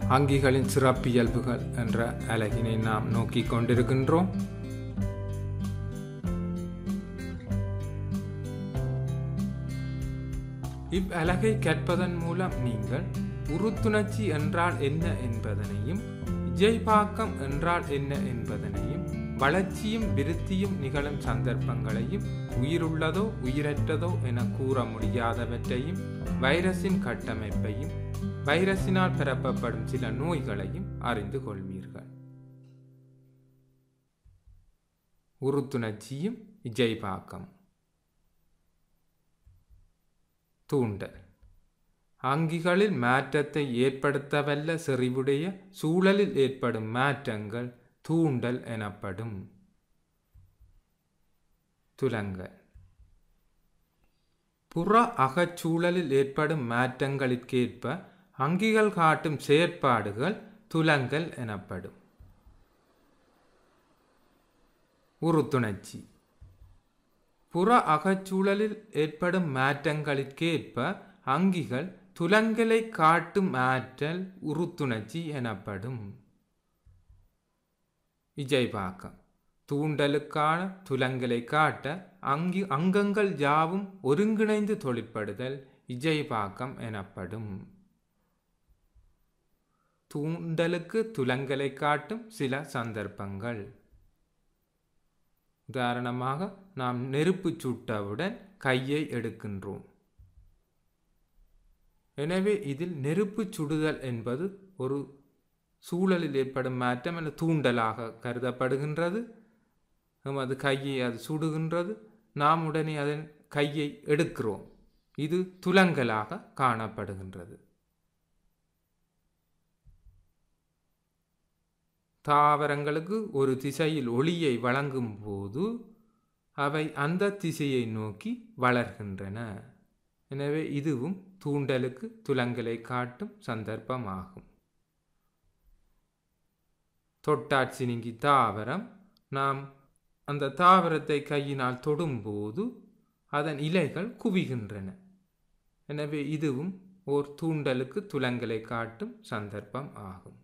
அங்கிகளின் சிறப்பியல்புகள் என்ற அலகினை நாம் நோக்கிக் கொண்டிருக்கின்றோம் இவ்வலகை கற்பதன் மூலம் நீங்கள் உருத்துணர்ச்சி என்றால் என்ன என்பதனையும் இஜைபாக்கம் என்றால் என்ன என்பதனையும் வளர்ச்சியும் விருத்தியும் நிகழும் சந்தர்ப்பங்களையும் உயிருள்ளதோ உயிரற்றதோ என கூற முடியாதவற்றையும் வைரஸின் கட்டமைப்பையும் வைரஸினால் பரப்பப்படும் சில நோய்களையும் அறிந்து கொள்வீர்கள் உருத்துணர்ச்சியும் இஜைபாக்கம் தூண்டல் அங்கிகளில் மாற்றத்தை ஏற்படுத்தவல்ல செறிவுடைய சூழலில் ஏற்படும் மாற்றங்கள் தூண்டல் எனப்படும் துலங்கல் புற அகச்சூழலில் ஏற்படும் மாற்றங்களிற்கேற்ப அங்கிகள் காட்டும் செயற்பாடுகள் துலங்கல் எனப்படும் உறுத்துணர்ச்சி புற அகச்சூழலில் ஏற்படும் மாற்றங்களிற்கேற்ப அங்கிகள் துலங்கலை காட்டும் ஆற்றல் உறுத்துணர்ச்சி எனப்படும் இஜைபாக்கம் தூண்டலுக்கான துலங்கலை காட்ட அங்கி அங்கங்கள் யாவும் ஒருங்கிணைந்து தொழிற்படுதல் இஜைபாக்கம் எனப்படும் தூண்டலுக்கு துலங்கலை காட்டும் சில சந்தர்ப்பங்கள் உதாரணமாக நாம் நெருப்பு சுட்டவுடன் கையை எடுக்கின்றோம் எனவே இதில் நெருப்பு சுடுதல் என்பது ஒரு சூழலில் ஏற்படும் மாற்றம் அல்ல தூண்டலாக கருதப்படுகின்றது அது கையை அது சுடுகின்றது நாம் உடனே அதன் கையை எடுக்கிறோம் இது துலங்கலாக காணப்படுகின்றது தாவரங்களுக்கு ஒரு திசையில் ஒளியை வழங்கும் போது அவை அந்த திசையை நோக்கி வளர்கின்றன எனவே இதுவும் தூண்டலுக்கு துலங்கலை காட்டும் சந்தர்ப்பமாகும் தொட்டாட்சினிங்கி தாவரம் நாம் அந்த தாவரத்தை கையினால் தொடும்போது அதன் இலைகள் குவிகின்றன எனவே இதுவும் ஓர் தூண்டலுக்கு துலங்கலை காட்டும் சந்தர்ப்பம் ஆகும்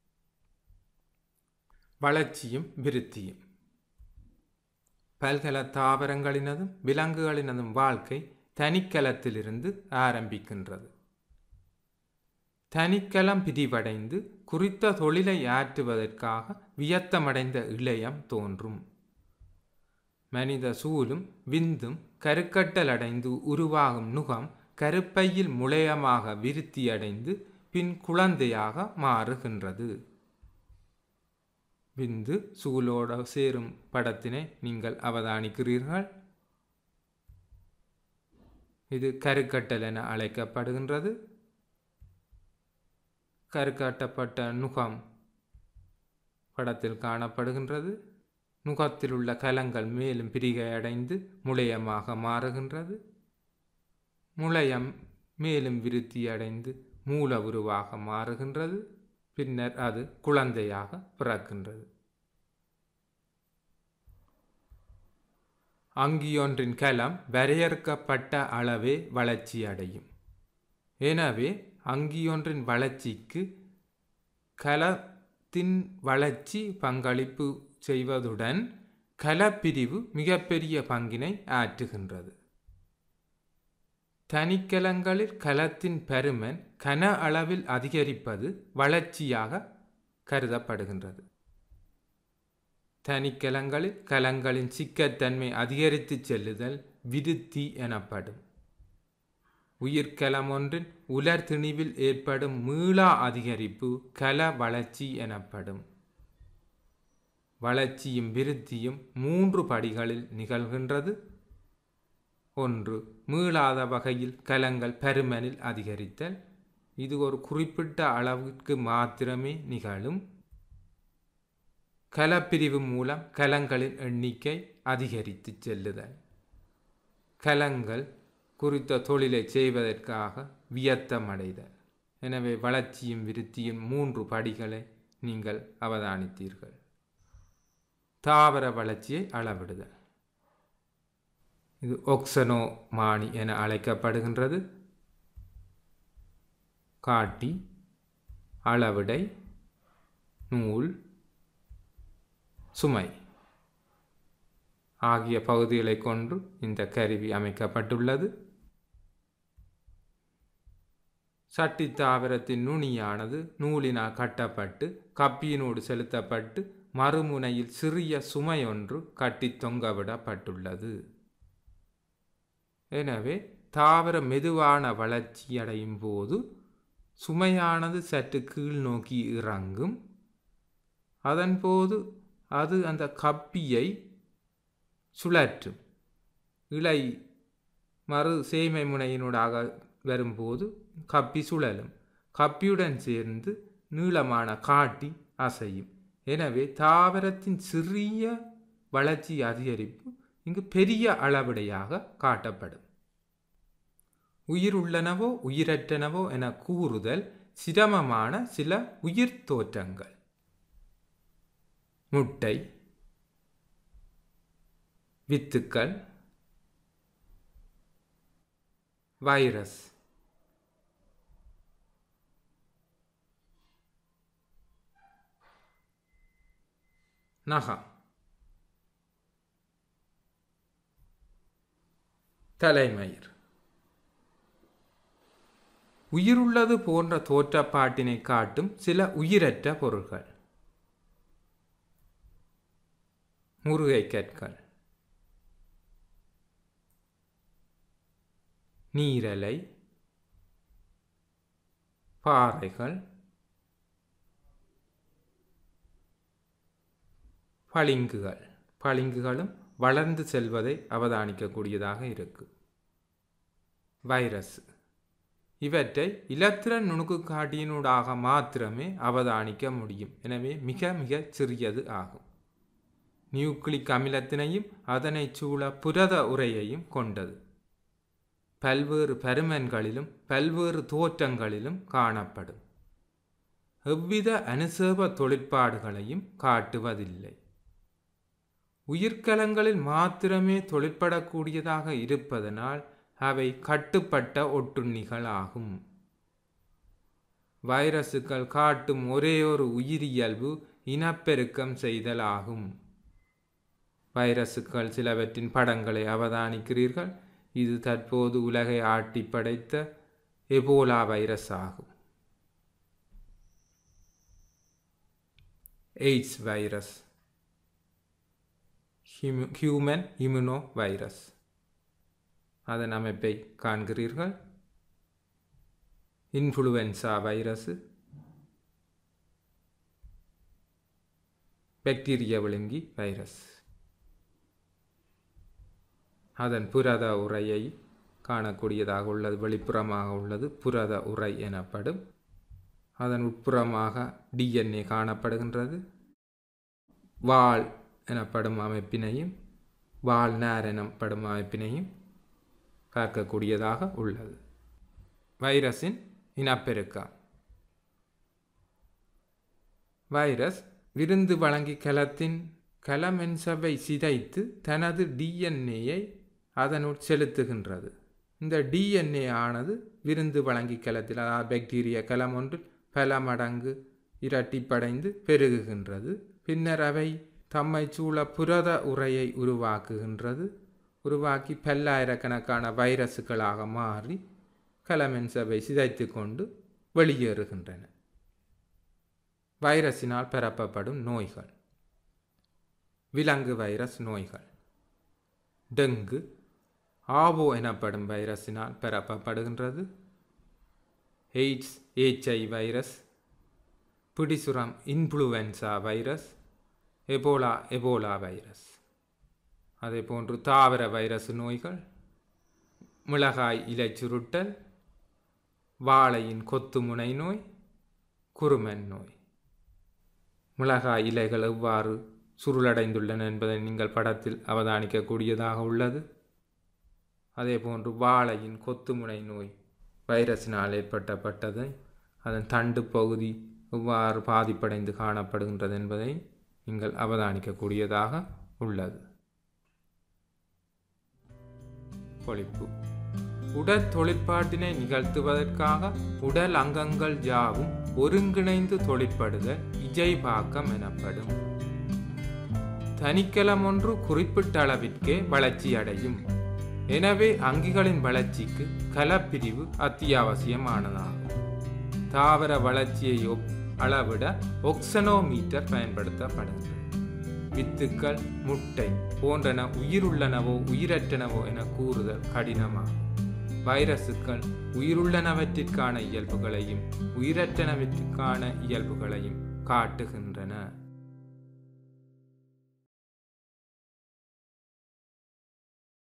வளர்ச்சியும் விருத்தியும் பல்கல தாவரங்களினதும் விலங்குகளினதும் வாழ்க்கை தனிக்கலத்திலிருந்து ஆரம்பிக்கின்றது தனிக்கலம் பிரிவடைந்து குறித்த தொழிலை ஆற்றுவதற்காக வியத்தமடைந்த இளையம் தோன்றும் மனித சூலும் விந்தும் கருக்கட்டலடைந்து உருவாகும் நுகம் கருப்பையில் முளையமாக விருத்தியடைந்து பின் குழந்தையாக மாறுகின்றது விந்து சூலோட சேரும் படத்தினை நீங்கள் அவதானிக்கிறீர்கள் இது கருக்கட்டல் என அழைக்கப்படுகின்றது கருக்காட்டப்பட்ட நுகம் படத்தில் காணப்படுகின்றது நுகத்தில் உள்ள கலங்கள் மேலும் பிரிகை அடைந்து முளையமாக மாறுகின்றது முளையம் மேலும் விருத்தி அடைந்து மூல உருவாக மாறுகின்றது பின்னர் அது குழந்தையாக பிறக்கின்றது அங்கியொன்றின் கலம் வரையறுக்கப்பட்ட அளவே வளர்ச்சி அடையும் எனவே அங்கியொன்றின் வளர்ச்சிக்கு கலத்தின் வளர்ச்சி பங்களிப்பு செய்வதுடன் கலப்பிரிவு மிகப்பெரிய பங்கினை ஆற்றுகின்றது தனிக்கலங்களில் கலத்தின் பருமன் கன அளவில் அதிகரிப்பது வளர்ச்சியாக கருதப்படுகின்றது தனிக்கலங்களில் கலங்களின் சிக்கத்தன்மை அதிகரித்து செல்லுதல் விருத்தி எனப்படும் உயிர்கலம் ஒன்றின் உலர் திணிவில் ஏற்படும் மீளா அதிகரிப்பு கல வளர்ச்சி எனப்படும் வளர்ச்சியும் விருத்தியும் மூன்று படிகளில் நிகழ்கின்றது ஒன்று மீளாத வகையில் கலங்கள் பருமனில் அதிகரித்தல் இது ஒரு குறிப்பிட்ட அளவிற்கு மாத்திரமே நிகழும் கலப்பிரிவு மூலம் கலங்களின் எண்ணிக்கை அதிகரித்து செல்லுதல் கலங்கள் குறித்த தொழிலை செய்வதற்காக வியத்தமடைதல் எனவே வளர்ச்சியும் விருத்தியும் மூன்று படிகளை நீங்கள் அவதானித்தீர்கள் தாவர வளர்ச்சியை அளவிடுதல் இது ஒக்சனோ மானி என அழைக்கப்படுகின்றது காட்டி அளவிடை நூல் சுமை ஆகிய பகுதிகளை கொண்டு இந்த கருவி அமைக்கப்பட்டுள்ளது சட்டி தாவரத்தின் நுனியானது நூலினால் கட்டப்பட்டு கப்பியினோடு செலுத்தப்பட்டு மறுமுனையில் சிறிய சுமை ஒன்று கட்டி தொங்கவிடப்பட்டுள்ளது எனவே தாவர மெதுவான வளர்ச்சி அடையும் போது சுமையானது சற்று கீழ் நோக்கி இறங்கும் அதன்போது அது அந்த கப்பியை சுழற்றும் இலை மறு சேமை முனையினூடாக வரும்போது கப்பி சுழலும் கப்பியுடன் சேர்ந்து நீளமான காட்டி அசையும் எனவே தாவரத்தின் சிறிய வளர்ச்சி அதிகரிப்பு இங்கு பெரிய அளவிடையாக காட்டப்படும் உயிர் உள்ளனவோ உயிரற்றனவோ என கூறுதல் சிரமமான சில உயிர் தோற்றங்கள் முட்டை வித்துக்கள் வைரஸ் நகம் தலைமயிர் உயிருள்ளது போன்ற தோற்றப்பாட்டினை காட்டும் சில உயிரற்ற பொருள்கள் முருகை கற்கள் நீரலை பாறைகள் பளிங்குகள் பளிங்குகளும் வளர்ந்து செல்வதை அவதானிக்கக்கூடியதாக இருக்கு வைரஸ் இவற்றை இலத்திரன் நுணுக்கு காட்டியினூடாக மாத்திரமே அவதானிக்க முடியும் எனவே மிக மிக சிறியது ஆகும் நியூக்ளிக் அமிலத்தினையும் அதனை சூழ புரத உரையையும் கொண்டது பல்வேறு பருமன்களிலும் பல்வேறு தோற்றங்களிலும் காணப்படும் எவ்வித அனுசேப தொழிற்பாடுகளையும் காட்டுவதில்லை உயிர்க்கலங்களில் மாத்திரமே தொழிற்படக்கூடியதாக இருப்பதனால் அவை கட்டுப்பட்ட ஒட்டுண்ணிகள் ஆகும் வைரசுகள் காட்டும் ஒரே ஒரு உயிரியல்பு இனப்பெருக்கம் செய்தல் ஆகும் வைரசுகள் சிலவற்றின் படங்களை அவதானிக்கிறீர்கள் இது தற்போது உலகை ஆட்டி படைத்த எபோலா வைரஸ் ஆகும் AIDS virus human immuno virus அதன் அமைப்பை காண்கிறீர்கள் இன்ஃப்ளூவன்சா வைரஸு பாக்டீரியா விழுங்கி வைரஸ் அதன் புரத உரையை காணக்கூடியதாக உள்ளது வெளிப்புறமாக உள்ளது புரத உரை எனப்படும் அதன் உட்புறமாக டிஎன்ஏ காணப்படுகின்றது வால் எனப்படும் அமைப்பினையும் வால்நார் எனப்படும் அமைப்பினையும் பார்க்கக்கூடியதாக உள்ளது வைரஸின் இனப்பெருக்கம் வைரஸ் விருந்து வழங்கி கலத்தின் கலமென்சவை சிதைத்து தனது டிஎன்ஏயை அதனுள் செலுத்துகின்றது இந்த டிஎன்ஏ ஆனது விருந்து வழங்கி கலத்தில் அதாவது பாக்டீரியா கலம் ஒன்று பல மடங்கு இரட்டிப்படைந்து பெருகுகின்றது பின்னர் அவை தம்மை சூழ புரத உரையை உருவாக்குகின்றது உருவாக்கி பல்லாயிரக்கணக்கான வைரசுகளாக மாறி கலமென்சவை சிதைத்து கொண்டு வெளியேறுகின்றன வைரஸினால் பரப்பப்படும் நோய்கள் விலங்கு வைரஸ் நோய்கள் டெங்கு ஆவோ எனப்படும் வைரஸினால் பரப்பப்படுகின்றது எய்ட்ஸ் ஏச்ஐ வைரஸ் பிடிசுரம் influenza virus Ebola Ebola virus அதே போன்று தாவர வைரஸ் நோய்கள் மிளகாய் இலை சுருட்டல் வாழையின் கொத்துமுனை நோய் குருமன் நோய் மிளகாய் இலைகள் எவ்வாறு சுருளடைந்துள்ளன என்பதை நீங்கள் படத்தில் அவதானிக்கக்கூடியதாக உள்ளது அதே போன்று வாழையின் கொத்துமுனை நோய் வைரஸினால் ஏற்பட்டப்பட்டதை அதன் தண்டு பகுதி எவ்வாறு பாதிப்படைந்து காணப்படுகின்றது என்பதை நீங்கள் அவதானிக்கக்கூடியதாக உள்ளது பொழிப்பு உடல் தொழிற்பாட்டினை நிகழ்த்துவதற்காக உடல் அங்கங்கள் யாவும் ஒருங்கிணைந்து தொழிற்படுதல் இஜைபாக்கம் எனப்படும் தனிக்கலம் ஒன்று குறிப்பிட்ட அளவிற்கே வளர்ச்சி அடையும் எனவே அங்கிகளின் வளர்ச்சிக்கு கலப்பிரிவு அத்தியாவசியமானதாகும் தாவர வளர்ச்சியை ஒப்- அளவிட ஒக்சனோமீட்டர் பயன்படுத்தப்படுகிறது வித்துக்கள் முட்டை போன்றன உயிருள்ளனவோ உயிரற்றனவோ என கூறுதல் கடினமாகும் வைரசுக்கள் உயிருள்ளனவற்றிற்கான இயல்புகளையும் உயிரற்றனவற்றிற்கான இயல்புகளையும் காட்டுகின்றன